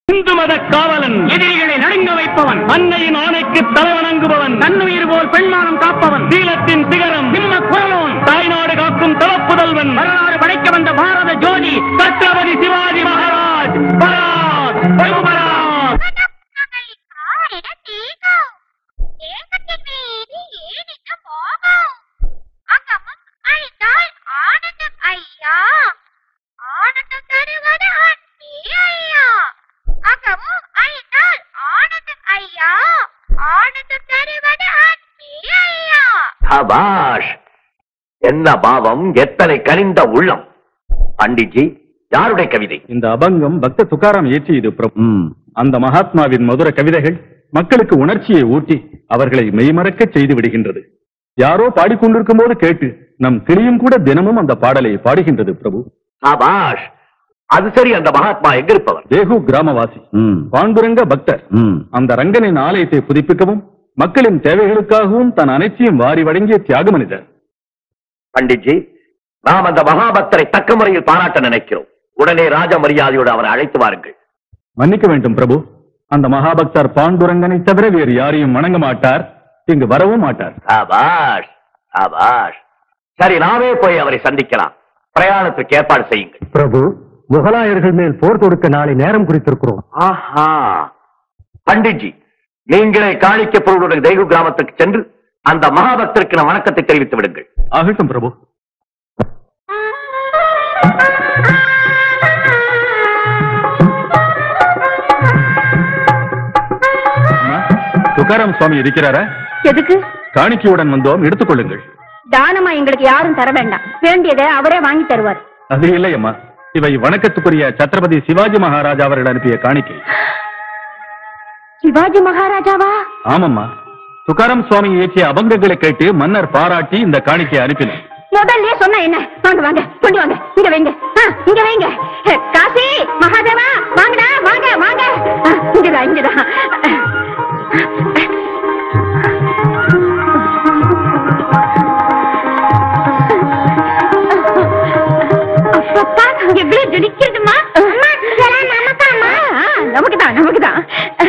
இந்து மத காவலன் எதிரிகளை நடுங்க வைப்பவன் அன்னையின் ஆணைக்கு தலைவணங்குபவன் தன்னுயிர் போல் பெண்மானம் காப்பவன் சீலத்தின் சிகரம் சிம்ம குரலோன் தாய்நாடு காக்கும் தவப்புதல்வன் வரலாறு படைக்க வந்த பாரத ஜோதி சத்ரபதி சிவாஜி மகாராஜ் பராக் பராக் காரிட தீகம் ஏகத்தின் மீது ஏனிக்க மோகம் அகமும் அழித்தால் ஆனந்தம் ஐயா ஆனந்தம் தருவது அன்பே ஐயா அகமும் அழித்தால் ஆனந்தம் ஐயா ஆனந்தம் தருவது அன்பே ஐயா சபாஷ் என்ன பாவம் எத்தனை கனிந்த உள்ளம் பண்டிட்ஜி யாருடைய கவிதை இந்த அபங்கம் பக்த துக்காராம் இயற்றியது பிரபு அந்த மகாத்மாவின் மதுர கவிதைகள் மக்களுக்கு உணர்ச்சியை ஊட்டி அவர்களை மெய்மறக்கச் செய்து விடுகின்றது யாரோ பாடிக்கொண்டிருக்கும் போது கேட்டு நம் கிளியும் கூட தினமும் அந்த பாடலை பாடுகின்றது பிரபு சபாஷ் அது சரி அந்த மகாத்மா எங்க இருப்பவர் தேகு கிராமவாசி பாண்டுரங்க பக்தர் அந்த ரங்கனின் ஆலயத்தை புதுப்பிக்கவும் மக்களின் தேவைகளுக்காகவும் தன் அனைத்தையும் வாரி வழங்கிய தியாக மனிதர் பண்டிட்ஜி நாம் அந்த மகாபக்தரை தக்க முறையில் பாராட்ட நினைக்கிறோம் உடனே ராஜ மரியாதையோடு அவரை அழைத்து வாருங்கள் மன்னிக்க வேண்டும் பிரபு அந்த மகாபக்தர் பாண்டுரங்கனை தவிர வேறு யாரையும் வணங்க மாட்டார் இங்கு வரவும் மாட்டார் சபாஷ் சபாஷ் சரி நாமே போய் அவரை சந்திக்கலாம் பிரயாணத்துக்கு ஏற்பாடு செய்யுங்கள் பிரபு முகலாயர்கள் மேல் போர் தொடுக்க நாளை நேரம் குறித்திருக்கிறோம் ஆஹா பண்டிட்ஜி நீங்களே காணிக்க பொருளுடன் தெய்வ கிராமத்துக்கு சென்று அந்த மகாபக்தருக்கு நம் வணக்கத்தை தெரிவித்து விடுங்கள் ஆகட்டும் பிரபு அம்மா, துக்காராம் சுவாமி இருக்கிறாரா எதுக்கு காணிக்கையுடன் வந்தோம் எடுத்துக்கொள்ளுங்கள் தானமா எங்களுக்கு யாரும் தர வேண்டாம் வேண்டியதை அவரே வாங்கி தருவார் அது இல்லை அம்மா இவை வணக்கத்துக்குரிய சத்ரபதி சிவாஜி மகாராஜா அவர்கள் அனுப்பிய காணிக்கை சிவாஜி மகாராஜாவா ஆமம்மா துக்காராம் சுவாமி இயற்றிய அபங்கங்களை கேட்டு மன்னர் பாராட்டி இந்த காணிக்கையை அனுப்பினார் முதல்லயே சொன்ன என்ன வாங்க வாங்க கொண்டு வாங்க இங்க வைங்க ஆ, இங்க வைங்க ஹே, காசி மகாதேவா வாங்கடா வாங்க வாங்க ஆ, இங்கதான் இங்கதான் அப்பப்பா எவ்வளவு ஜொலிக்கிறதுமா அம்மா இதெல்லாம் நமக்காமா நமக்குதான் நமக்குதான்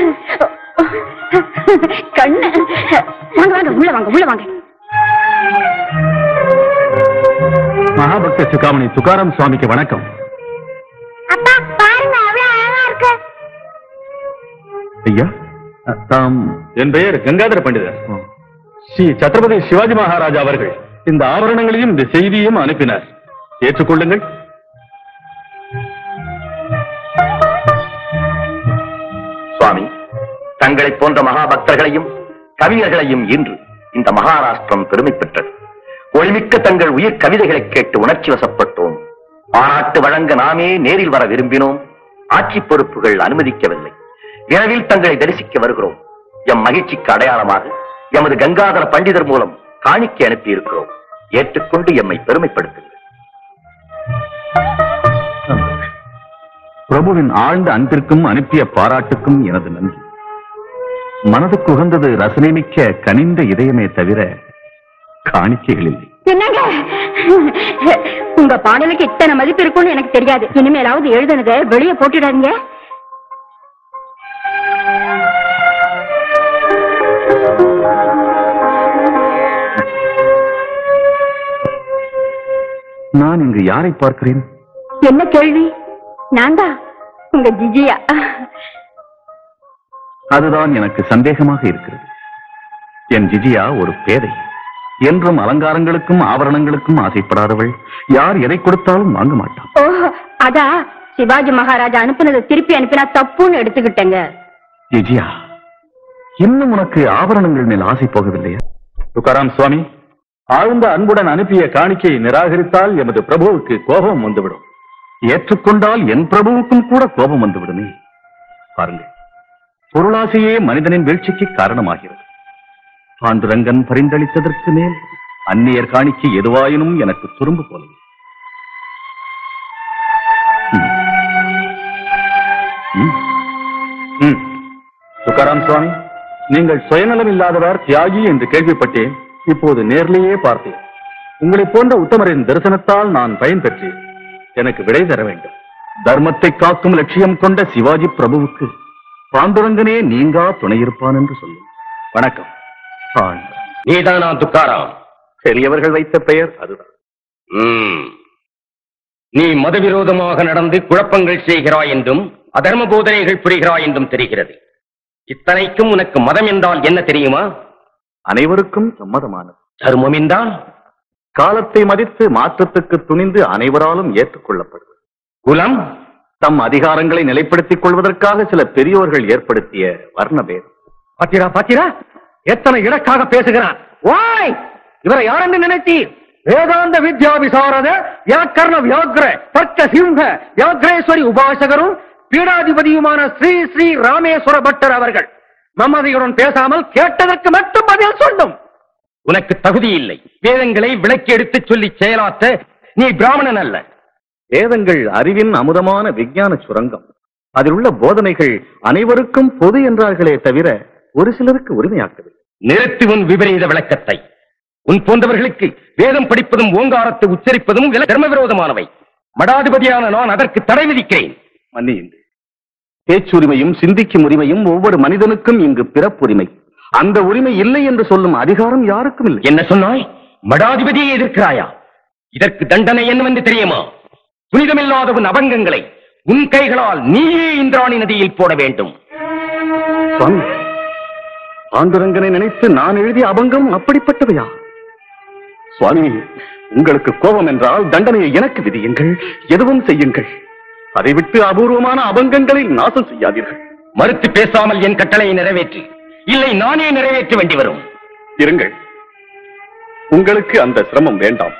கண்ணு வாங்க வாங்க உள்ள வாங்க உள்ள வாங்க மகாபக்த சுகாமணி துக்காராம் சுவாமிக்கு வணக்கம் அப்பா பாருங்க அவ்வளவு அழகா இருக்கு ஐயா தாம் என் பெயர் கங்காதர பண்டிதர் ஸ்ரீ சத்ரபதி சிவாஜி மகாராஜா அவர்கள் இந்த ஆபரணங்களையும் இந்த செய்தியும் அனுப்பினார் ஏற்றுக்கொள்ளுங்கள் சுவாமி தங்களைப் போன்ற மகாபக்தர்களையும் கவிஞர்களையும் இன்று இந்த மகாராஷ்டிரம் பெருமை பெற்றது ஒளிமிக்க தங்கள் உயிர் கவிதைகளை கேட்டு உணர்ச்சி வசப்பட்டோம் பாராட்டு வழங்க நாமே நேரில் வர விரும்பினோம் ஆட்சி பொறுப்புகள் அனுமதிக்கவில்லை விரைவில் தங்களை தரிசிக்க வருகிறோம் எம் மகிழ்ச்சிக்கு அடையாளமாக எமது கங்காதர பண்டிதர் மூலம் காணிக்கை அனுப்பியிருக்கிறோம் ஏற்றுக்கொண்டு எம்மை பெருமைப்படுத்துங்கள் பிரபுவின் ஆழ்ந்த அன்பிற்கும் அனுப்பிய பாராட்டுக்கும் எனது நன்றி மனதுக்கு உகந்தது ரசனை மிக்க கனிந்த இதயமே தவிர காணிக்கைகள் இல்லை என்னங்க உங்க பாடலுக்கு இத்தனை மதிப்பு இருக்கும்னு எனக்கு தெரியாது இனிமேலாவது எழுதுனதை வெளியே போட்டுடாதீங்க நான் இங்கு யாரை பார்க்கிறேன் என்ன கேள்வி நான்தா உங்க ஜிஜியா அதுதான் எனக்கு சந்தேகமாக இருக்கிறது என் ஜிஜியா ஒரு பேதை என்றும் அலங்காரங்களுக்கும் ஆபரணங்களுக்கும் ஆசைப்படாதவள் யார் எதை கொடுத்தாலும் வாங்க மாட்டான் ஓஹோ அதா சிவாஜி மகாராஜா அனுப்புனதை திருப்பி அனுப்பினா தப்புன்னு எடுத்துக்கிட்டேங்க ஜிஜியா இன்னும் உனக்கு ஆபரணங்கள் மேல் ஆசை போகவில்லையா துக்காராம் சுவாமி ஆழ்ந்த அன்புடன் அனுப்பிய காணிக்கையை நிராகரித்தால் எமது பிரபுவுக்கு கோபம் வந்துவிடும் ஏற்றுக்கொண்டால் என் பிரபுவுக்கும் கூட கோபம் வந்துவிடுமே பாருங்கள் பொருளாசையே மனிதனின் வீழ்ச்சிக்கு காரணமாகிறது பாண்டுரங்கன் பரிந்தளித்ததற்கு மேல் அந்நியர் காணிக்கை எதுவாயினும் எனக்கு துரும்பு போல துக்காராம் சுவாமி நீங்கள் சுயநலம் இல்லாதவர் தியாகி என்று கேள்விப்பட்டேன் இப்போது நேர்லேயே பார்த்தேன் உங்களைப் போன்ற உத்தமரின் தரிசனத்தால் நான் பயன் பெற்றேன் எனக்கு விடை தர வேண்டும் தர்மத்தை காக்கும் லட்சியம் கொண்ட சிவாஜி பிரபுவுக்கு பாண்டுரங்கனே நீங்கா துணையிருப்பான் என்று சொல்லும் வணக்கம் ஆண். நீதானா துக்காராம் பெரியவர்கள் வைத்த பெயர் அதுதான் ம். நீ மதவிரோதமாக நடந்து குழப்பங்கள் செய்கிறாய் என்றும் அதர்ம போதனைகள் புரிகிறாய் என்றும் தெரிகிறது இத்தனைக்கும் உனக்கு மதம் என்றால் என்ன தெரியுமா அனைவருக்கும் சம்மதமானது தர்மம் என்றால் காலத்தை மதித்து மாற்றத்துக்கு துணிந்து அனைவராலும் ஏற்றுக்கொள்ளப்படுவது குலம் தம் அதிகாரங்களை நிலைப்படுத்திக் கொள்வதற்காக சில பெரியோர்கள் ஏற்படுத்திய வர்ணபேதம் பாத்தீரா பாத்தீரா எத்தனை இலக்காக பேசுகிறான் ஓய் இவரை யாரென்று நினைத்தீர் வேதாந்த வித்யா விசாரத வியாக்கரண வியாக்ர தர்க்க சிம்ஹ வியாக்ரேஸ்வரி உபாசகரும் பீடாதிபதியுமான ஸ்ரீ ஸ்ரீ ராமேஸ்வர பட்டர் அவர்கள் மம்மதியுடன் பேசாமல் கேட்டதற்கு மட்டும் பதில் சொல்லும் உனக்கு தகுதி இல்லை வேதங்களை விளக்கி எடுத்துச் சொல்லி செயலாற்ற நீ பிராமணன் அல்ல வேதங்கள் அறிவின் அமுதமான விஞ்ஞான சுரங்கம் அதில் உள்ள போதனைகள் அனைவருக்கும் பொது என்றார்களே தவிர ஒரு சிலருக்கு உரிமையாக்கவில்லை நிறுத்தி உன் விபரீத விளக்கத்தை உன் போன்றவர்களுக்கு வேதம் படிப்பதும் ஓங்காரத்தை உச்சரிப்பதும் வில- தர்ம விரோதமானவை மடாதிபதியான நான் அதற்கு தடை விதிக்கிறேன் மன்னியுங்கள் பேச்சுரிமையும் சிந்திக்கும் உரிமையும் ஒவ்வொரு மனிதனுக்கும் இங்கு பிறப்புரிமை அந்த உரிமை இல்லை என்று சொல்லும் அதிகாரம் யாருக்கும் இல்லை என்ன சொன்னாய் மடாதிபதியை எதிர்க்கிறாயா இதற்கு தண்டனை என்னவென்று தெரியுமா புனிதமில்லாத உன் அபங்கங்களை உன் கைகளால் நீயே இந்திராணி நதியில் போட வேண்டும் சுவாமி பாண்டுரங்கனை நினைத்து நான் எழுதிய அபங்கம் அப்படிப்பட்டவையா சுவாமி உங்களுக்கு கோபம் என்றால் தண்டனையை எனக்கு விதியுங்கள் எதுவும் செய்யுங்கள் அதை விட்டு அபூர்வமான அபங்கங்களை நாசம் செய்யாதீர்கள் மறுத்து பேசாமல் என் கட்டளையை நிறைவேற்று இல்லை நானே நிறைவேற்ற வேண்டி வரும் இருங்கள் உங்களுக்கு அந்த சிரமம் வேண்டாம்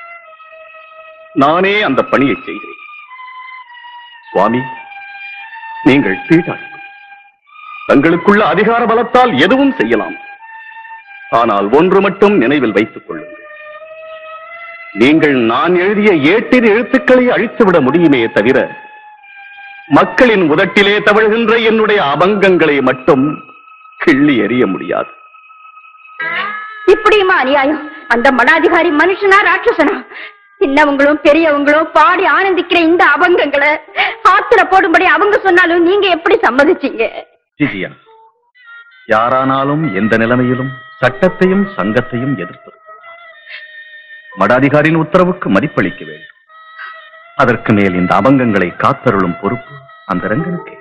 நானே அந்த பணியை செய்கிறேன் சுவாமி நீங்கள் தீட்டாள் தங்களுக்குள்ள அதிகார பலத்தால் எதுவும் செய்யலாம் ஆனால் ஒன்று மட்டும் நினைவில் வைத்துக் கொள்ளுங்கள் நீங்கள் நான் எழுதிய ஏட்டின் எழுத்துக்களை அழித்துவிட முடியுமே தவிர மக்களின் உதட்டிலே தவழ்கின்ற என்னுடைய அபங்கங்களை மட்டும் கிள்ளி எறிய முடியாது இப்படியுமா அநியாயம் அந்த மடாதிகாரி மனுஷனா ராட்சசனா சின்னவங்களும் பெரியவங்களும் பாடி ஆனந்திக்கிற இந்த அபங்கங்களை ஆத்துல போடும்படி அவங்க சொன்னாலும் நீங்க எப்படி சம்மதிச்சீங்க ஜிஜியா யாரானாலும் எந்த நிலைமையிலும் சட்டத்தையும் சங்கத்தையும் எதிர்ப்பது மடாதிகாரியின் உத்தரவுக்கு மதிப்பளிக்க வேண்டும் அதற்கு மேல் இந்த அபங்கங்களை காத்தருளும் பொறுப்பு அந்த ரங்கனுக்கே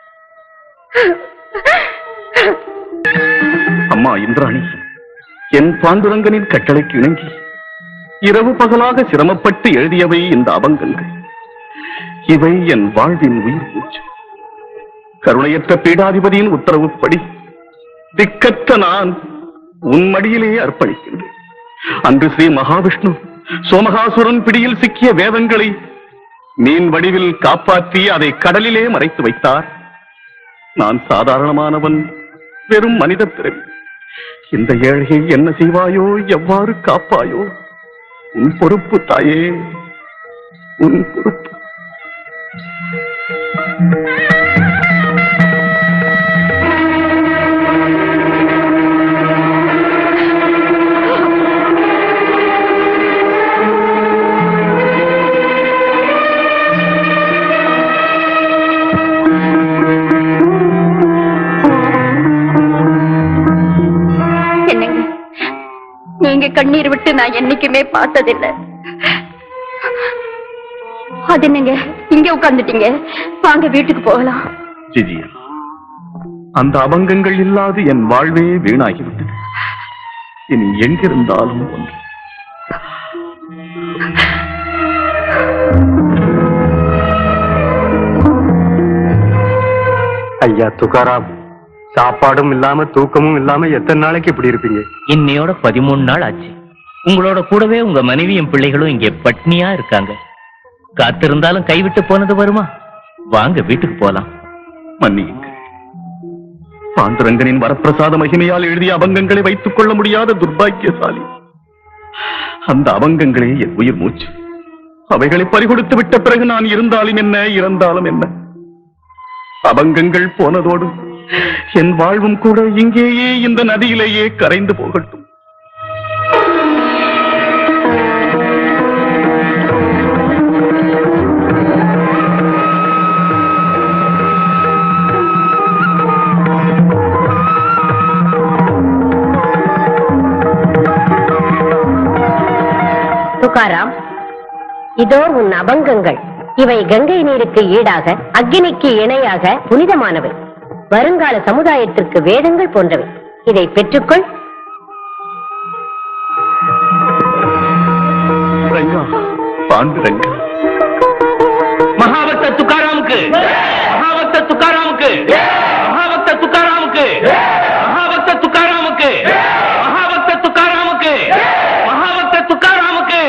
அம்மா இந்திராணி என் பாண்டுரங்கனின் கட்டளைக்கு இணங்கி இரவு பகலாக சிரமப்பட்டு எழுதியவை இந்த அபங்கங்கள் இவை என் வாழ்வின் உயிர் மூச்சு கருணையற்ற பீடாதிபதியின் உத்தரவுப்படி திக்கற்ற நான் உன் மடியிலேயே அர்ப்பணிக்கின்றேன் அன்று ஸ்ரீ மகாவிஷ்ணு சோமகாசுரன் பிடியில் சிக்கிய வேதங்களை மீன் வடிவில் காப்பாற்றி அதை கடலிலே மறைத்து வைத்தார் நான் சாதாரணமானவன் வெறும் மனித பிறவி இந்த ஏழையை என்ன செய்வாயோ எவ்வாறு காப்பாயோ உன் பொறுப்பு தாயே உன் பொறுப்பு என்னங்க நீங்க கண்ணீர் விட்டு நான் என்னைக்குமே பார்த்ததில்லை அது என்னங்க இங்க உட்கார்ந்துட்டீங்க வாங்க வீட்டுக்கு போகலாம் ஜிஜியா அந்த அபங்கங்கள் இல்லாது என் வாழ்வே வீணாகிவிட்டது இனி எங்கிருந்தாலும் ஒன்று ஐயா துகாராம் சாப்பாடும் இல்லாம தூக்கமும் இல்லாம எத்தனை நாளைக்கு இப்படி இருப்பீங்க இன்னையோட பதிமூணு நாள் ஆச்சு உங்களோட கூடவே உங்க மனைவியும் பிள்ளைகளும் இங்கே பட்னியா இருக்காங்க காத்திருந்தாலும் கைவிட்டு போனது வருமா வாங்க வீட்டுக்கு போலாம் மன்னியுங்கள் பாண்டுரங்கனின் வரப்பிரசாத மகிமையால் எழுதிய அபங்கங்களை வைத்துக் கொள்ள முடியாத துர்பாக்கியசாலி அந்த அபங்கங்களே என் உயிர் மூச்சு அவைகளை பறிகொடுத்து விட்ட பிறகு நான் இருந்தாலும் என்ன இறந்தாலும் என்ன அபங்கங்கள் போனதோடு என் வாழ்வும் கூட இங்கேயே இந்த நதியிலேயே கரைந்து போகட்டும் துகாராம் இதோ உன் அபங்கங்கள் இவை கங்கை நீருக்கு ஈடாக அக்கினிக்கு இணையாக புனிதமானவை வருங்கால சமுதாயத்திற்கு வேதங்கள் போன்றவை இதை பெற்றுக்கொள் ரங்கா பாண்டுரங்கா மகாபக்த துக்காராமுக்கு மகாபக்த துக்காராமுக்கு மகாபக்த துக்காராமுக்கு மகாபக்த துக்காராமுக்கு மகாபக்த துக்காராமுக்கு மகாபக்த துக்காராமுக்கு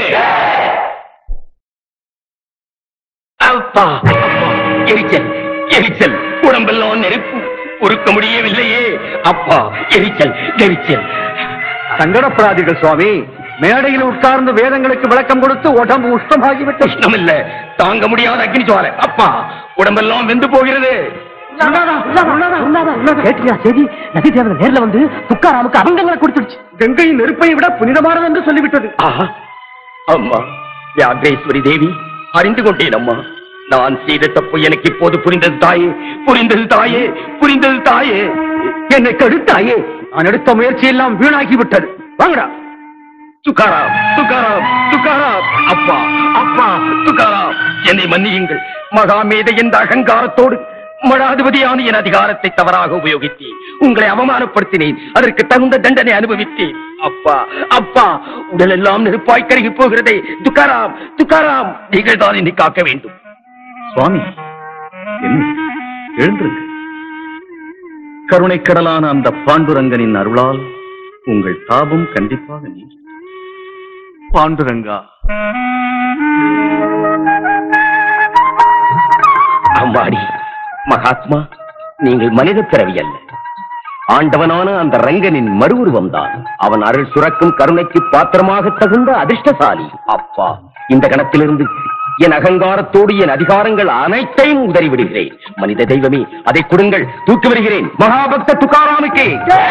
அப்பா அப்பா, எரிச்சல் எரிச்சல் உடம்பெல்லாம் நெருப்பு பொறுக்க முடியவில்லையே அப்பா எரிச்சல் எரிச்சல் சங்கடப்படாதீர்கள் சுவாமி மேடையில் உட்கார்ந்து வேதங்களுக்கு விளக்கம் கொடுத்து உடம்பு உஷ்ணமாகிவிட்டு உஷ்ணம் இல்ல தாங்க முடியாத அக்னி ஜுவாலை அப்பா உடம்பெல்லாம் வெந்து போகிறது கேட்டியா செய்தி நதி தேவதை நேர்ல வந்து துக்காராமுக்கு அபங்கங்களை கொடுத்துடுச்சு கங்கையின் நெருப்பை விட புனிதமானது என்று சொல்லிவிட்டது ஆஹா அம்மா வியாகரேஸ்வரி தேவி அறிந்து கொண்டேன் அம்மா நான் செய்த தப்பு எனக்கு இப்போது புரிந்தது தாயே புரிந்தது தாயே புரிந்தது தாயே என்னை கடுத்தாயே நான் எடுத்த முயற்சி எல்லாம் வீணாகி விட்டது வாங்கடா துக்காராம் துக்காராம் துக்காராம் அப்பா அப்பா துக்காராம் என்னை மன்னியுங்கள் மகாமேதை என்ற அகங்காரத்தோடு மடாதிபதியான என் அதிகாரத்தை தவறாக உபயோகித்தேன் உங்களை அவமானப்படுத்தினேன் அதற்கு தகுந்த தண்டனை அனுபவித்தேன் அப்பா அப்பா உடல் எல்லாம் நெருப்பாய் கருகி போகிறதே துக்காராம் துக்காராம் நீங்கள் தான் என்னை காக்க வேண்டும் சுவாமி என்ன எழுந்திருங்க கருணைக்கடலான அந்த பாண்டுரங்கனின் அருளால் உங்கள் தாபம் கண்டிப்பாக நீங்கும் பாண்டுரங்கா அம்பாடி மகாத்மா நீங்கள் மனித பிறவி அல்ல ஆண்டவனான அந்த ரங்கனின் மறு உருவம்தான் அவன் அருள் சுரக்கும் கருணைக்கு பாத்திரமாக தகுந்த அதிர்ஷ்டசாலி அப்பா இந்த கணத்திலிருந்து என் அகங்காரத்தோடு என் அதிகாரங்கள் அனைத்தையும் உதறி விடுகிறேன் மனித தெய்வமே அதை கொடுங்கள் தூக்கி வருகிறேன் மகாபக்த துக்காராமுக்கே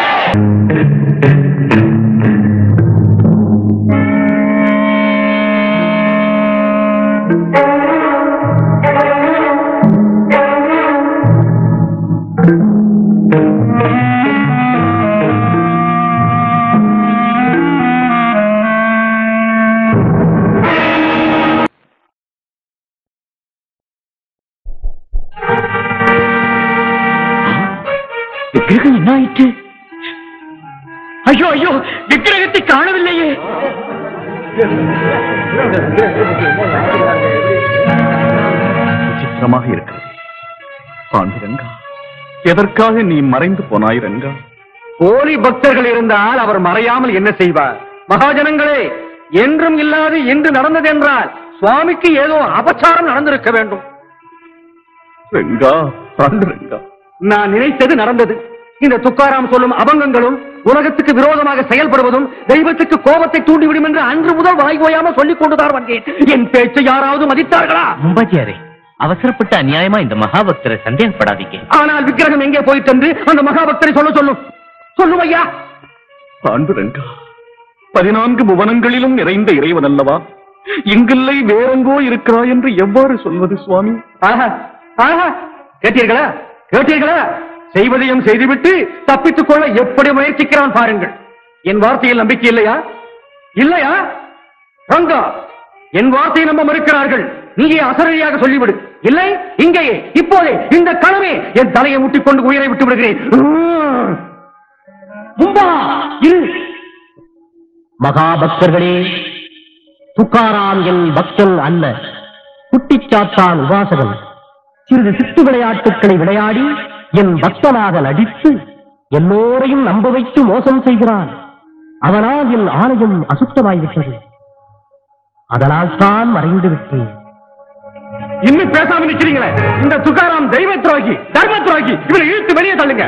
விக்கிரகம் என்ன ஆயிற்று ஐயோ ஐயோ விக்கிரகத்தை காணவில்லையே விசித்திரமாக இருக்கிறது பாண்டுரங்கா எதற்காக நீ மறைந்து போனாய் ரங்கா போலி பக்தர்கள் இருந்தால் அவர் மறையாமல் என்ன செய்வார் மகாஜனங்களே என்றும் இல்லாது இன்று நடந்தது என்றால் சுவாமிக்கு ஏதோ அபச்சாரம் நடந்திருக்க வேண்டும் ரங்கா பாண்டுரங்கா நான் நினைத்தது நடந்தது இந்த துக்காராம் சொல்லும் அபங்கங்களும் உலகத்துக்கு விரோதமாக செயல்படுவதும் தெய்வத்துக்கு கோபத்தை தூண்டிவிடும் என்று அன்று முதல் வாய் ஓயாம சொல்லிக் கொண்டுதான் வந்தேன் என் பேச்சை யாராவது மதித்தார்களா அம்பாஜியாரே அவசரப்பட்டு அநியாயமா இந்த மகாபக்தரை சந்தேகப்படாதீங்க ஆனால் விக்கிரகம் எங்கே போயிட்டென்று அந்த மகாபக்தரை சொல்ல சொல்லும் சொல்லும் ஐயா பாண்டுரங்கா பதினான்கு புவனங்களிலும் நிறைந்த இறைவன் அல்லவா இங்கில்லை வேறெங்கோ இருக்கிறாய் என்று எவ்வாறு சொல்வது சுவாமி ஆஹா ஆஹா கேட்டீர்களா கேட்டீர்களா செய்வதையும் செய்துவிட்டு தப்பித்துக் கொள்ள எப்படி முயற்சிக்கிறான் பாருங்கள் என் வார்த்தையில் நம்பிக்கை இல்லையா இல்லையா ரங்கா என் வார்த்தையை நம்ப மறுக்கிறார்கள் நீயே அசரடியாக சொல்லிவிடு இல்லை இங்கேயே இப்போதே இந்த கனவே என் தலையை முட்டிக்கொண்டு உயிரை விட்டு விடுகிறேன் உம். மும்பா இரு மகாபக்தர்களே துக்காராம் என் பக்தன் அல்ல குட்டிச்சாத்தான் உபாசகன் சிறிது சித்து விளையாட்டுக்களை விளையாடி என் பக்தனாக நடித்து எல்லோரையும் நம்ப வைத்து மோசம் செய்கிறான் அவனால் என் ஆலயம் அசுத்தமாய்விட்டது அதனால் தான் மறைந்து விட்டேன் இன்னும் பேசாம நிக்கிறீங்களே இந்த துக்காராம் தெய்வ துரோகி தர்ம துரோகி இவரை இழுத்து வெளியே தள்ளுங்க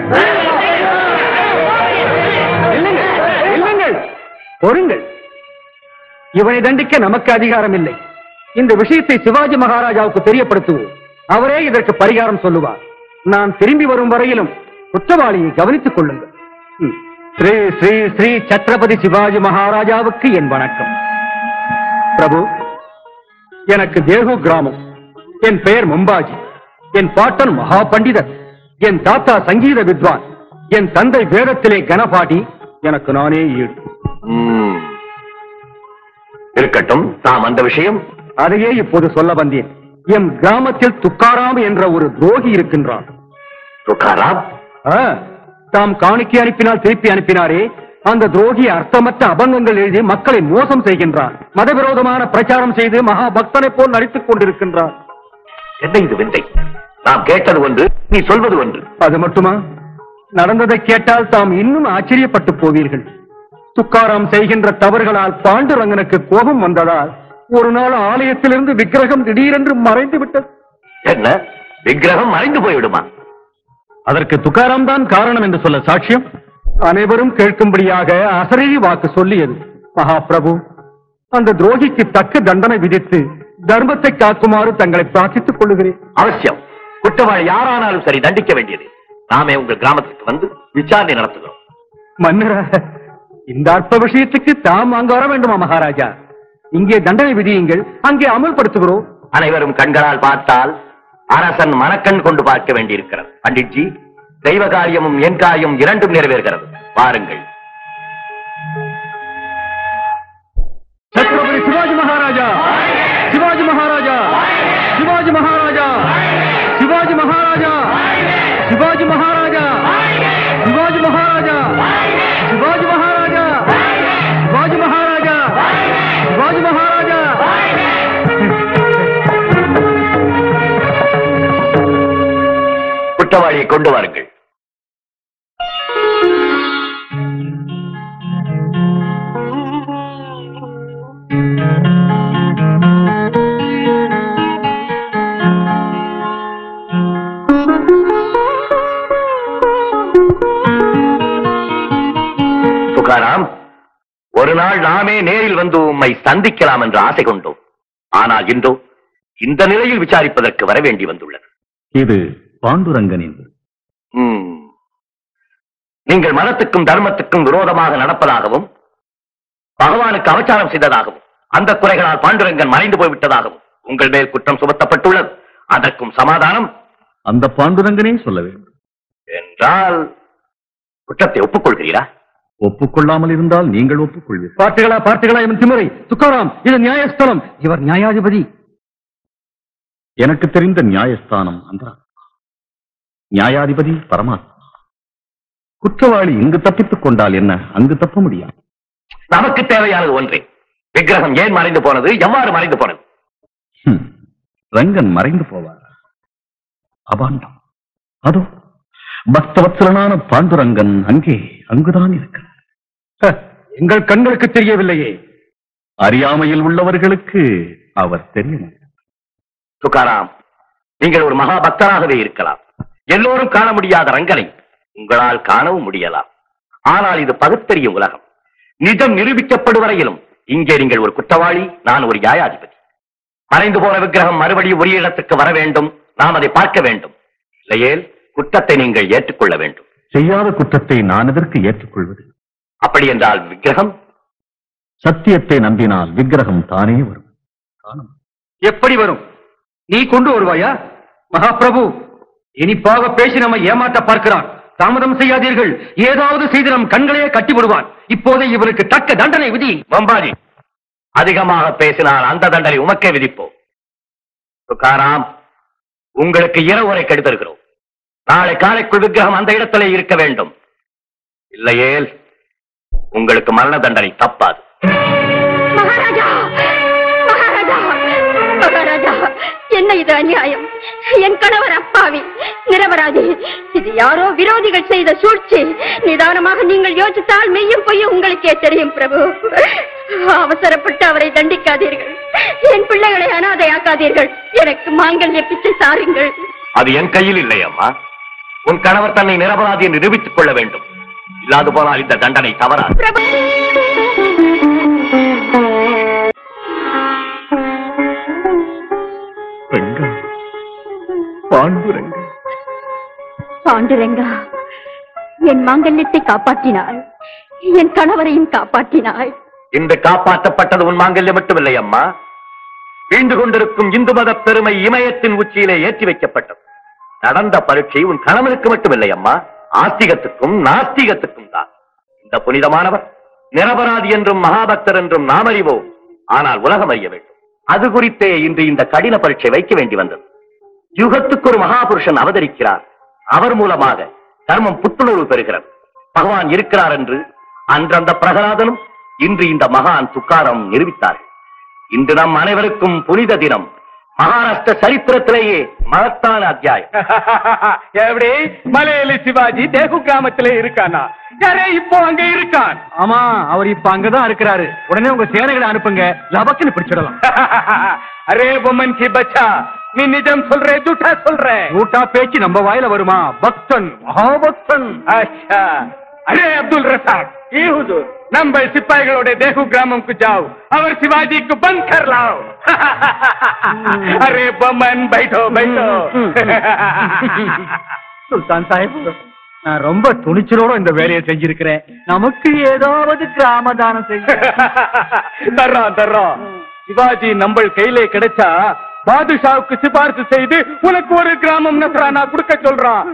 இல்லைங்க, இல்லைங்கள். பொறுங்கள் இவனை தண்டிக்க நமக்கு அதிகாரம் இல்லை இந்த விஷயத்தை சிவாஜி மகாராஜாவுக்கு தெரியப்படுத்துவோம் அவரே இதற்கு பரிகாரம் சொல்லுவார் நான் திரும்பி வரும் வரையிலும் குற்றவாளியை கவனித்துக் கொள்ளுங்கள் ம். ஸ்ரீ ஸ்ரீ ஸ்ரீ சத்ரபதி சிவாஜி மகாராஜாவுக்கு என் வணக்கம் பிரபு எனக்கு தேகு கிராமம் என் பெயர் மும்பாஜி என் பாட்டன் மகா பண்டிதர் என் தாத்தா சங்கீத வித்வான் என் தந்தை வேதத்திலே கனபாடி எனக்கு நானே ஈடு ம். இருக்கட்டும் தாம் அந்த விஷயம் அதையே இப்போது சொல்ல வந்தேன் எம் கிராமத்தில் துக்காராம் என்ற ஒரு துரோகி இருக்கின்றான் துக்காராம் ஆ, தாம் காணிக்கை அனுப்பினால் திருப்பி அனுப்பினாரே அந்த துரோகி அர்த்தமற்ற அபங்கங்கள் எழுதி மக்களை மோசம் செய்கின்றார் மதவிரோதமான பிரச்சாரம் செய்து மகா பக்தனை போல் நடித்துக் கொண்டிருக்கின்றார் என்ன இது விந்தை நாம் கேட்டது ஒன்று நீ சொல்வது ஒன்று அது மட்டுமா நடந்ததை கேட்டால் தாம் இன்னும் ஆச்சரியப்பட்டு போவீர்கள் துக்காராம் செய்கின்ற தவறுகளால் பாண்டுரங்கனுக்கு கோபம் வந்ததால் ஒரு நாள் ஆலயத்திலிருந்து விக்கிரகம் திடீரென்று மறைந்து விட்டது என்ன விக்கிரகம் மறைந்து போய்விடுமா அதற்கு துக்காராம் தான் காரணம் என்று சொல்ல சாட்சியம் அனைவரும் கேட்கும்படியாக அசரீரி வாக்கு சொல்லியது மகாபிரபு அந்த துரோகிக்கு தக்க தண்டனை விதித்து தர்மத்தை காக்குமாறு தங்களை பிரார்த்தித்துக் கொள்ளுகிறேன் அவசியம் குற்றவாளி யாரானாலும் சரி தண்டிக்க வேண்டியது நாமே உங்கள் கிராமத்துக்கு வந்து விசாரணை நடத்துகிறோம் மன்னர் இந்த அற்ப விஷயத்துக்கு தாம் அங்கு வர வேண்டுமா மகாராஜா இங்கே தண்டனை விதியுங்கள் அங்கே அமல்படுத்துகிறோம் அனைவரும் கண்களால் பார்த்தால் அரசன் மனக்கண் கொண்டு பார்க்க வேண்டியிருக்கிறது பண்டிட்ஜி தெய்வ காரியமும் என் காரியம் இரண்டும் நிறைவேறுகிறது பாருங்கள் சத்ரபதி சிவாஜி மகாராஜா சிவாஜி மகாராஜா சிவாஜி மகாராஜா சிவாஜி மகாராஜா சிவாஜி மகாராஜா சிவாஜி மகாராஜா சிவாஜி மகாராஜா சிவாஜி மகாராஜா சிவாஜி மகாராஜா குற்றவாளியை கொண்டு வாருங்கள் துகாராம் ஒரு நாள் நாமே நேரில் வந்து உம்மை சந்திக்கலாம் என்று ஆசை கொண்டோம் ஆனால் இன்றோ இந்த நிலையில் விசாரிப்பதற்கு வர வேண்டி வந்துள்ளது இது பாண்டுரங்கனின் ம். நீங்கள் மதத்துக்கும் தர்மத்துக்கும் விரோதமாக நடப்பதாகவும் பகவானுக்கு அவச்சாரம் செய்ததாகவும் அந்த குறைகளால் பாண்டுரங்கன் மறைந்து போய்விட்டதாகவும் உங்கள் மேல் குற்றம் சுமத்தப்பட்டுள்ளது அதற்கும் சமாதானம் அந்த பாண்டுரங்கனே சொல்ல வேண்டும் என்றால் குற்றத்தை ஒப்புக்கொள்கிறீரா ஒப்புக்கொள்ளாமல் இருந்தால் நீங்கள் ஒப்புக்கொள்வீர்கள் பார்த்தீர்களா பார்த்தீர்களா இவன் திமுறை துக்காராம் இது நியாயஸ்தலம் இவர் நியாயாதிபதி எனக்கு தெரிந்த நியாயஸ்தானம் அந்த நியாயாதிபதி பரமாத்மா குற்றவாளி இங்கு தப்பித்துக் கொண்டால் என்ன அங்கு தப்ப முடியாது நமக்கு தேவையானது ஒன்றே விக்கிரகம் ஏன் மறைந்து போனது எவ்வாறு மறைந்து போனது ஹம், ரங்கன் மறைந்து போவார் அபாண்டம் அதோ பக்தவத்சலனான பாண்டுரங்கன் அங்கே அங்குதான் இருக்கிறார் ஹ, எங்கள் கண்களுக்கு தெரியவில்லையே அறியாமையில் உள்ளவர்களுக்கு அவர் தெரியும் துகாராம் நீங்கள் ஒரு மகா பக்தராகவே இருக்கலாம் எல்லோரும் காண முடியாத ரங்கனை உங்களால் காணவும் முடியலாம் ஆனால் இது பகுத்தறியும் உலகம் நிஜம் நிரூபிக்கப்படும் வரையிலும் இங்கே நீங்கள் ஒரு குற்றவாளி நான் ஒரு நியாயாதிபதி மறைந்து போன விக்கிரகம் மறுபடியும் உரிய இடத்துக்கு வர வேண்டும் நாம் அதை பார்க்க வேண்டும் இல்லையேல் குற்றத்தை நீங்கள் ஏற்றுக்கொள்ள வேண்டும் செய்யாத குற்றத்தை நான் எதற்கு ஏற்றுக்கொள்வது அப்படி என்றால் விக்கிரகம் சத்தியத்தை நம்பினால் விக்கிரகம் தானே வரும் காணும் எப்படி வரும் நீ கொண்டு வருவாயா மகாபிரபு இனிப்பாக பேசி நம்ம ஏமாற்ற பார்க்கிறான் தாமதம் செய்யாதீர்கள் ஏதாவது செய்து நம் கண்களையே கட்டி விடுவான் இப்போதே இவனுக்கு தக்க தண்டனை விதி வம்பாஜி அதிகமாக பேசினால் அந்த தண்டனை உமக்கே விதிப்போம் துக்காராம் உங்களுக்கு இரவு வரை கெடுத்திருக்கிறோம் நாளை காலைக்குள் விக்கிரகம் அந்த இடத்திலே இருக்க வேண்டும் இல்லையேல் உங்களுக்கு மரண தண்டனை தப்பாது மகாராஜா மகாராஜா மகாராஜா என்ன இது அநியாயம் என் கணவர் அப்பாவி நிரபராதி இது யாரோ விரோதிகள் செய்த சூழ்ச்சி நிதானமாக நீங்கள் யோசித்தால் மெய்யும் பொய்யும் உங்களுக்கே தெரியும் பிரபு அவசரப்பட்டு அவரை தண்டிக்காதீர்கள் என் பிள்ளைகளை அனாதையாக்காதீர்கள் எனக்கு மாங்கல்ய பிச்சை சாருங்கள் அது என் கையில் இல்லை அம்மா உன் கணவர் தன்னை நிரபராதி என்று நிரூபித்துக் கொள்ள வேண்டும் இல்லாது போனால் இந்த தண்டனை தவறாது பிரபு ரங்கா பாண்டுரங்கா பாண்டுரங்கா என் மாங்கல்யத்தை காப்பாற்றினாள் என் கணவரையும் காப்பாற்றினாள் இன்று காப்பாற்றப்பட்டது உன் மாங்கல்யம் மட்டுமில்லை அம்மா வீழ்ந்து கொண்டிருக்கும் இந்து மத பெருமை இமயத்தின் உச்சியிலே ஏற்றி வைக்கப்பட்டது நடந்த பரீட்சை உன் கணவனுக்கு மட்டுமில்லை அம்மா ஆஸ்திகத்துக்கும் நாஸ்திகத்துக்கும் தான் இந்த புனிதமானவர் நிரபராதி என்றும் மகாபக்தர் என்றும் நாம் அறிவோம் ஆனால் உலகம் அறிய வேண்டும் அது குறித்தே இன்று இந்த கடின பரீட்சை வைக்க வேண்டி வந்தது யுகத்துக்கு ஒரு மகாபுருஷன் அவதரிக்கிறார் அவர் மூலமாக தர்மம் புத்துணர்வு பெறுகிறது பகவான் இருக்கிறார் என்று அன்றந்த பிரகலாதனும் இன்று இந்த மகான் துக்காரம் நிரூபித்தார்கள் இன்று நம் அனைவருக்கும் புனித தினம் மகாராஷ்டிர சரித்திரத்திலேயே மகத்தான அத்தியாயம் எப்படி மலையில சிவாஜி தேகு கிராமத்திலே இருக்கானா யாரே இப்போ அங்க இருக்கான் ஆமா அவர் இப்ப அங்கதான் இருக்கிறாரு உடனே உங்க சேனைகளை அனுப்புங்க லபக்குன்னு பிடிச்சிடலாம் அரே பொம்மன் கி பச்சா நீ நிஜம் சொல்றே ஜூட்டா சொல்றே ஊட்டா பேச்சு நம்ம வாயில வருமா பக்தன் மகாபக்தன் अच्छा अरे अब्दुल रसाक ये हुजूर நம்ம சிப்பாய்களோட தேகு கிராமம்க்கு जाओ அவர் சிவாஜிக்கு பந்த் कर लाओ अरे बमन बैठो बैठो சுல்தான் சாஹிப் நான் ரொம்ப துணிச்சலோட இந்த வேலையை செஞ்சிருக்கிறேன் நமக்கு ஏதாவது கிராம தானம் செய்ய தர்றோம் தர்றோம் சிவாஜி நம்ம கையிலே கிடைச்சா பாதுஷாவுக்கு சிபாரிசு செய்து உனக்கு ஒரு கிராமம் நசரானா கொடுக்க சொல்றான்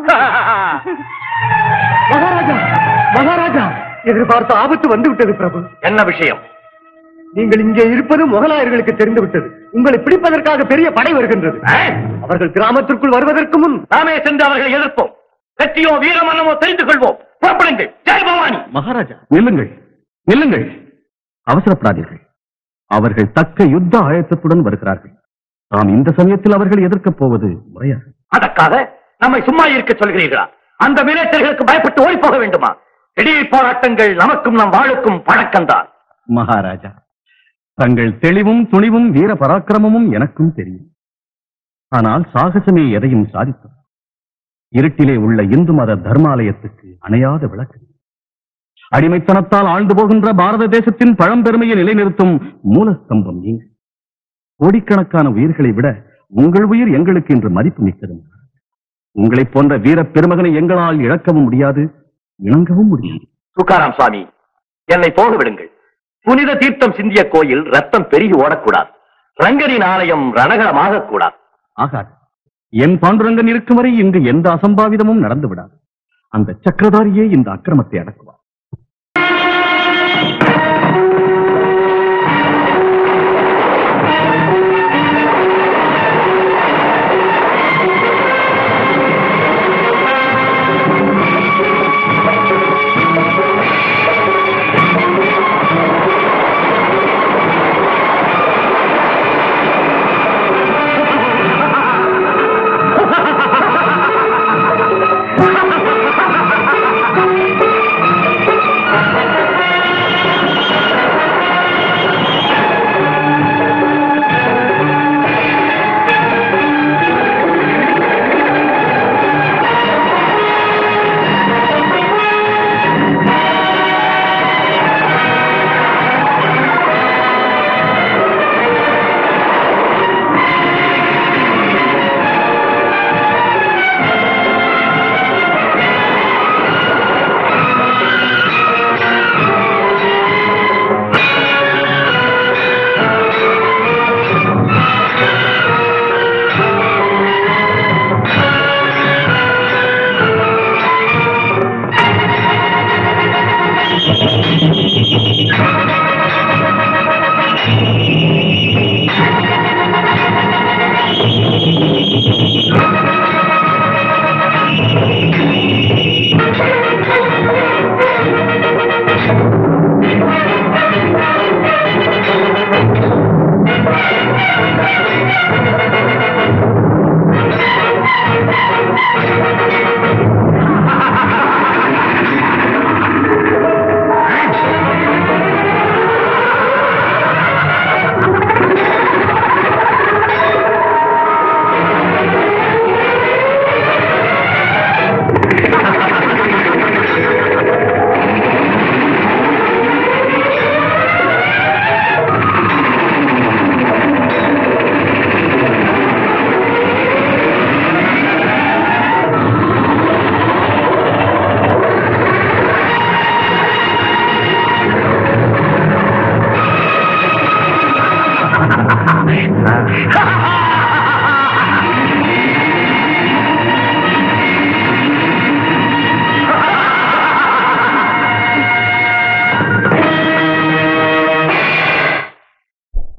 மகாராஜா மகாராஜா எதிர்பார்த்த ஆபத்து வந்து விட்டது பிரபு என்ன விஷயம் நீங்கள் இங்கே இருப்பது முகலாயர்களுக்கு தெரிந்து விட்டது உங்களை பிடிப்பதற்காக பெரிய படை வருகின்றது அவர்கள் கிராமத்திற்குள் வருவதற்கு முன் நாமே சென்று அவர்களை எதிர்ப்போம் வெற்றியோ வீரமன்னமோ தெரிந்து கொள்வோம் புறப்படுங்கள் ஜெய் பவானி மகாராஜா நில்லுங்கள் நில்லுங்கள் அவசரப்படாதீர்கள் அவர்கள் தக்க யுத்த ஆயத்தத்துடன் வருகிறார்கள் நாம் இந்த சமயத்தில் அவர்களை எதிர்க்கப் போவது முறையா அதற்காக நம்மை சும்மா இருக்க சொல்கிறீர்களா அந்த மிரட்டல்களுக்கு பயப்பட்டு ஓடி போக வேண்டுமா திடீர் போராட்டங்கள் நமக்கும் நம் வாழுக்கும் பழக்கம்தான் மகாராஜா தங்கள் தெளிவும் துணிவும் வீர பராக்கிரமமும் எனக்கும் தெரியும் ஆனால் சாகசமே எதையும் சாதித்தது இருட்டிலே உள்ள இந்து மத தர்மாலயத்துக்கு அணையாத விளக்கு அடிமைத்தனத்தால் ஆழ்ந்து போகின்ற பாரத தேசத்தின் பழம்பெருமையை நிலைநிறுத்தும் மூலஸ்தம்பம் நீங்க கோடிக்கணக்கான உயிர்களை விட உங்கள் உயிர் எங்களுக்கு இன்று மதிப்பு மிக்கது உங்களைப் போன்ற வீர பெருமகனை எங்களால் இழக்கவும் முடியாது இணங்கவும் முடியாது துக்காராம் சுவாமி என்னை போக விடுங்கள் புனித தீர்த்தம் சிந்திய கோயில் ரத்தம் பெருகி ஓடக்கூடாது ரங்கரின் ஆலயம் ரணகலமாக கூடாது ஆகாது என் பாண்டுரங்கன் இருக்கும் வரை இங்கு எந்த அசம்பாவிதமும் நடந்து விடாது அந்த சக்கரதாரியே இந்த அக்கிரமத்தை அடக்குவார்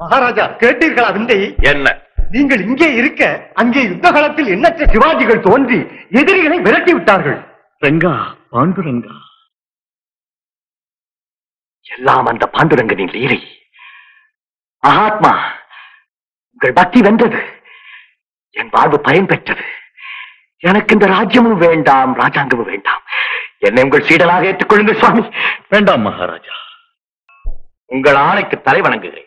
மகாராஜா கேட்டீர்களா விந்தை என்ன நீங்கள் இங்கே இருக்க அங்கே யுத்த காலத்தில் எண்ணற்ற சிவாஜிகள் தோன்றி எதிரிகளை விரட்டி விட்டார்கள் ரங்கா பாண்டுரங்கா எல்லாம் அந்த பாண்டுரங்கனின் லீலை மகாத்மா உங்கள் பக்தி வென்றது என் வாழ்வு பயன் பெற்றது எனக்கு இந்த ராஜ்யமும் வேண்டாம் ராஜாங்கமும் வேண்டாம் என்னை உங்கள் சீடலாக ஏற்றுக்கொள்ளுங்கள் சுவாமி வேண்டாம் மகாராஜா உங்கள் ஆணைக்கு தலை வணங்குகிறேன்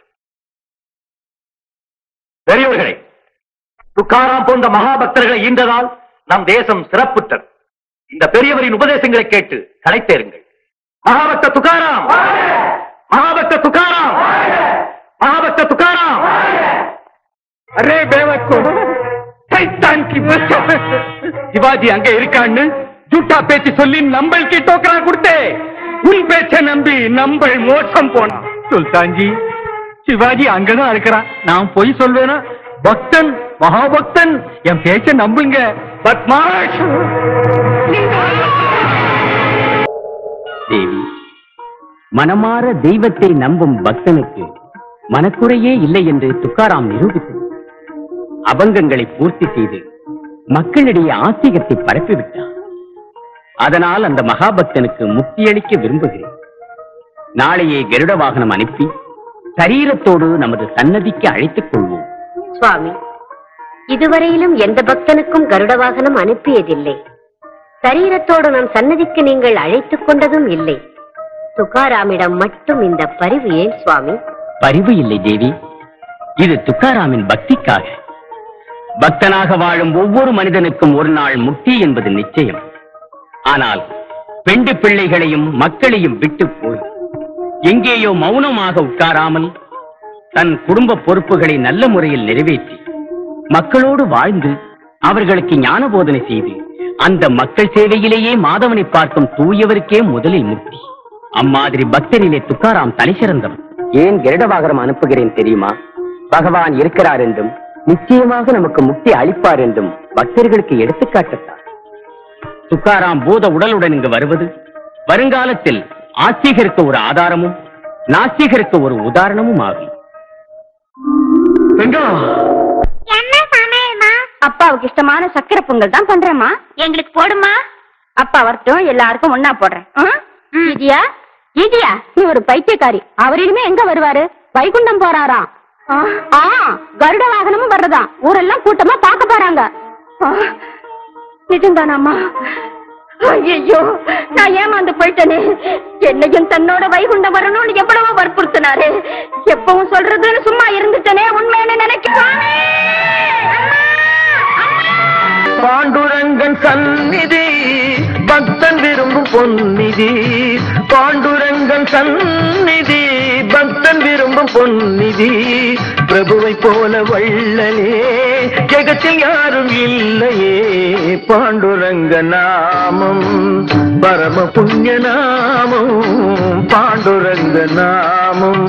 பெரியவர்களே துக்காராம் போன்ற மகாபக்தர்களை ஈன்றதால் நம் தேசம் சிறப்புற்றது இந்த பெரியவரின் உபதேசங்களை கேட்டு கலைத்தேருங்கள் மகாபக்த துக்காராம் மகாபக்த துக்காராம் மகாபக்த துக்காராம் அரே பேவக்கோ சைத்தான் கி பச்சா சிவாஜி அங்க இருக்கான்னு ஜூட்டா பேச்சு சொல்லி நம்பளுக்கு டோக்கரா கொடுத்தே உன் பேச்ச நம்பி நம்பள் மோசம் போனான் சுல்தான்ஜி சிவாஜி அங்கதான் இருக்கிறான் நான் பொய் சொல்வேனா பக்தன் மகாபக்தன் என் பேச்ச நம்புங்க பத்மாஷ் தேவி மனமாற தெய்வத்தை நம்பும் பக்தனுக்கு மனக்குறையே இல்லை என்று துக்காராம் நிரூபித்தது அபங்கங்களை பூர்த்தி செய்து மக்களிடையே ஆசிகத்தை பரப்பிவிட்டார் அதனால் அந்த மகாபக்தனுக்கு முக்தியளிக்க விரும்புகிறேன் நாளையே கருட வாகனம் அனுப்பி சரீரத்தோடு நமது சன்னதிக்கு அழைத்துக் கொள்வோம் சுவாமி இதுவரையிலும் எந்த பக்தனுக்கும் கருட வாகனம் அனுப்பியதில்லை சரீரத்தோடு நம் சன்னதிக்கு நீங்கள் அழைத்துக் கொண்டதும் இல்லை துகாராமிடம் மட்டும் இந்த பரிவு ஏன் சுவாமி பரிவு இல்லை தேவி இது துக்காராமின் பக்திக்காக பக்தனாக வாழும் ஒவ்வொரு மனிதனுக்கும் ஒரு நாள் முக்தி என்பது நிச்சயம் ஆனால் பெண்டு பிள்ளைகளையும் மக்களையும் விட்டு போய் எங்கேயோ மௌனமாக உட்காராமல் தன் குடும்ப பொறுப்புகளை நல்ல முறையில் நிறைவேற்றி மக்களோடு வாழ்ந்து அவர்களுக்கு ஞான போதனை செய்து அந்த மக்கள் சேவையிலேயே மாதவனை பார்க்கும் தூயவருக்கே முதலில் முக்தி அம்மாதிரி பக்தரிலே துக்காராம் தலை சிறந்தவர் ஏன் கருடவாகரம் அனுப்புகிறேன் தெரியுமா பகவான் இருக்கிறார் என்றும் நிச்சயமாக நமக்கு முக்தி அளிப்பார் என்றும் பக்தர்களுக்கு எடுத்துக்காட்டத்தான் துக்காராம் பூத உடலுடன் இங்கு வருவது வருங்காலத்தில் ஆஸ்திகருக்கு ஒரு ஆதாரமும் நாஸ்திகருக்கு ஒரு உதாரணமும் ஆகும் ரங்கா என்ன சமையல்மா அப்பாவுக்கு இஷ்டமான சக்கரை பொங்கல் தான் பண்றேம்மா எங்களுக்கு போடுமா அப்பா வரட்டும் எல்லாருக்கும் ஒன்னா போடுறேன் ம்? இடியா இடியா நீ ஒரு பைத்தியக்காரி அவர் இனிமே எங்க வருவாரு வைகுண்டம் போறாராம் ஆ கருட வாகனமும் வர்றதாம் ஊரெல்லாம் கூட்டமா பார்க்க போறாங்க ஆ, நிஜம்தானாம்மா ஐயோ நான் ஏமாந்து போயிட்டேனே என்னையும் தன்னோட வைகுண்டம் வரணும்னு எவ்வளவோ வற்புறுத்தினாரு எப்பவும் சொல்றதுன்னு சும்மா இருந்துட்டேனே உண்மைன்னு நினைக்கிறேன் பாண்டுரங்கன் சந்நிதி பக்தன் விரும்பும் பொன்னிதி பாண்டுரங்கன் சந்நிதி பக்தன் விரும்பும் பொன்னிதி பிரபுவை போல வள்ளலே ஜெகத்தில் யாரும் இல்லையே பாண்டுரங்க நாமம் பரம புண்ணிய நாமம் பாண்டுரங்க நாமம்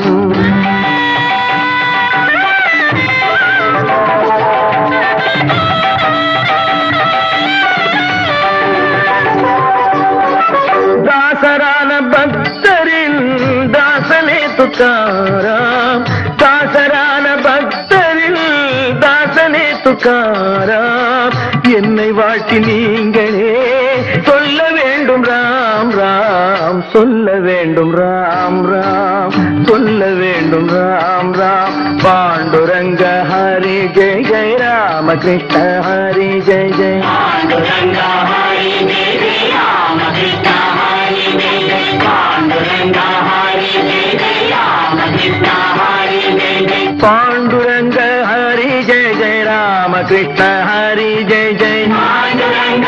தாசரான பக்தரின் தாசனே துக்காராம் தாசரான பக்தரின் தாசனே துக்காராம் என்னை வாழ்த்தி நீங்களே சொல்ல வேண்டும் ராம் ராம் சொல்ல வேண்டும் ராம் ராம் சொல்ல வேண்டும் ராம் ராம் பாண்டுரங்க ஹரி ஜெய ஜெய ராம கிருஷ்ண ஹரி ஜெய ஜெய பாண்டுரங்க ஹரி ஜெய ஜெய ராம கிருஷ்ண ஹரி ஜெய ஜெய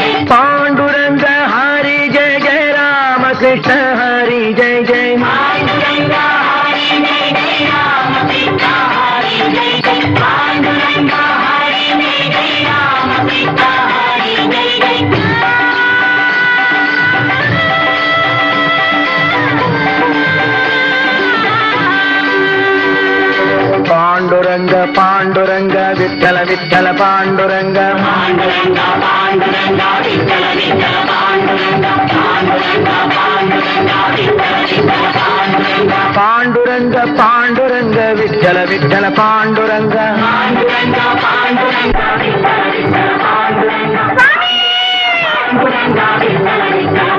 பாண்டுரங்க ஹரி ஜெய ஜெய ராம கிருஷ்ண ஹரி ஜெய ஜெய பாண்டுரங்க பாண்டுரங்க விட்டல விட்டல பாண்டுரங்க பாண்டுரங்க பாண்டுரங்க விட்டல விட்டல பாண்டுரங்க சுவாமி